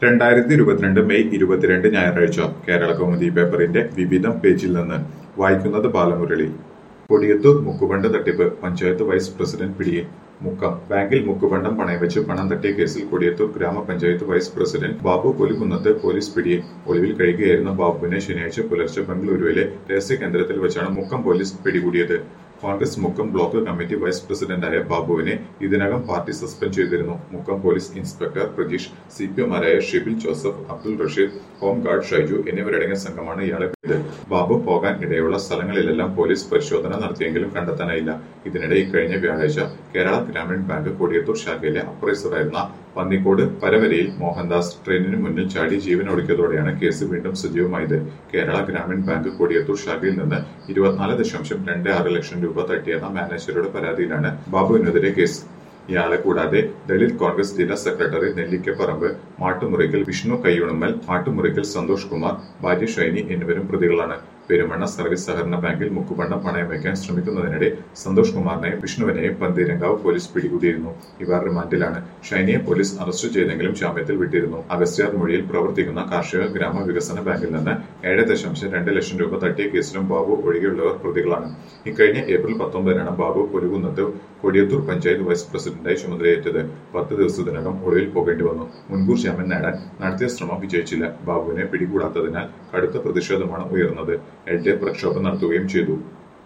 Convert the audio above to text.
രണ്ടായിരത്തി ഇരുപത്തിരണ്ട് മെയ് ഇരുപത്തിരണ്ട് ഞായറാഴ്ച കേരള കൗമുദി പേപ്പറിന്റെ വിവിധം പേജിൽ നിന്ന് വായിക്കുന്നത് ബാലമുരളി കൊടിയത്തൂർ മുക്കുപണ്ട് തട്ടിപ്പ് പഞ്ചായത്ത് വൈസ് പ്രസിഡന്റ് പിടിയിൽ മുക്കം ബാങ്കിൽ മുക്കുപണ്ടം പണയം വെച്ച് പണം തട്ടിയ കേസിൽ കൊടിയത്തൂർ ഗ്രാമപഞ്ചായത്ത് vice president Babu Kolikkunnath police പിടിയിൽ ഒളിവിൽ കഴിയുകയായിരുന്ന ബാബുവിനെ ശനിയാഴ്ച പുലർച്ചെ ബംഗളൂരുവിലെ രഹസ്യ കേന്ദ്രത്തിൽ വെച്ചാണ് മുക്കം പോലീസ് പിടികൂടിയത് Congress Mukkam block committee vice പ്രസിഡന്റായ ബാബുവിനെ ഇതിനകം പാർട്ടി സസ്പെൻഡ് ചെയ്തിരുന്നു Mukkam police inspector Prajeesh C P എമാരായ ഷിബിൽ ജോസഫ് അബ്ദുൾ റഷീദ് ഹോം ഗാർഡ് ഷൈജു എന്നിവരടങ്ങിയ സംഘമാണ് ഇയാളെ പിടിച്ചത് ബാബു പോകാൻ ഇടയുള്ള സ്ഥലങ്ങളിലെല്ലാം പോലീസ് പരിശോധന നടത്തിയെങ്കിലും കണ്ടെത്താനായില്ല ഇതിനിടെ ഇക്കഴിഞ്ഞ വ്യാഴാഴ്ച കേരള ഗ്രാമീൺ ബാങ്ക് കൊടിയത്തൂർ ശാഖയിലെ അപ്രൈസറായിരുന്ന പന്നിക്കോട് പരവരയിൽ മോഹൻദാസ് ട്രെയിനിന് മുന്നിൽ ചാടി ജീവൻ ഒടുക്കിയതോടെയാണ് കേസ് വീണ്ടും സജീവമായത് കേരള ഗ്രാമീൺ ബാങ്ക് കൊടിയത്തൂർ ശാഖയിൽ നിന്ന് ഇരുപത്തിനാല് ദശാംശം രണ്ട് ആറ് ലക്ഷം രൂപ തട്ടിയെന്ന മാനേജറുടെ പരാതിയിലാണ് ബാബുവിനെതിരെ കേസ് ഇയാളെ കൂടാതെ ദളിത് കോൺഗ്രസ് ജില്ലാ സെക്രട്ടറി നെല്ലിക്കപ്പറമ്പ് മാട്ടുമുറിക്കൽ വിഷ്ണു കയ്യുണമ്മൽ മാട്ടുമുറിക്കൽ സന്തോഷ് കുമാർ ഭാര്യ ഷൈനി എന്നിവരും പ്രതികളാണ് പെരുമണ്ണ സർവീസ് സഹകരണ ബാങ്കിൽ മുക്കുപണ്ടം പണയം വയ്ക്കാൻ ശ്രമിക്കുന്നതിനിടെ സന്തോഷ് കുമാറിനെയും വിഷ്ണുവിനെയും പന്തീരങ്കാവ് പോലീസ് പിടികൂടിയിരുന്നു ഇവർ റിമാൻഡിലാണ് ഷൈനിയെ പോലീസ് അറസ്റ്റ് ചെയ്തെങ്കിലും ജാമ്യത്തിൽ വിട്ടിരുന്നു അഗസ്ത്യാർ മൊഴിയിൽ പ്രവർത്തിക്കുന്ന കാർഷിക ഗ്രാമ വികസന ബാങ്കിൽ നിന്ന് ഏഴ് ദശാംശം രണ്ട് ലക്ഷം രൂപ തട്ടിയ കേസിലും ബാബു ഒഴികെയുള്ളവർ പ്രതികളാണ് ഇക്കഴിഞ്ഞ ഏപ്രിൽ പത്തൊമ്പതിനാണ് ബാബു പൊലുകുന്നത്ത് കൊടിയത്തൂർ പഞ്ചായത്ത് വൈസ് പ്രസിഡന്റായി ചുമതലയേറ്റത് പത്ത് ദിവസത്തിനകം ഒളിവിൽ പോകേണ്ടി വന്നു മുൻകൂർ ജാമ്യം നേടാൻ നടത്തിയ ശ്രമം വിജയിച്ചില്ല ബാബുവിനെ പിടികൂടാത്തതിനാൽ കടുത്ത പ്രതിഷേധമാണ് ഉയർന്നത് എൽ ഡി എഫ് പ്രക്ഷോഭം നടത്തുകയും ചെയ്തു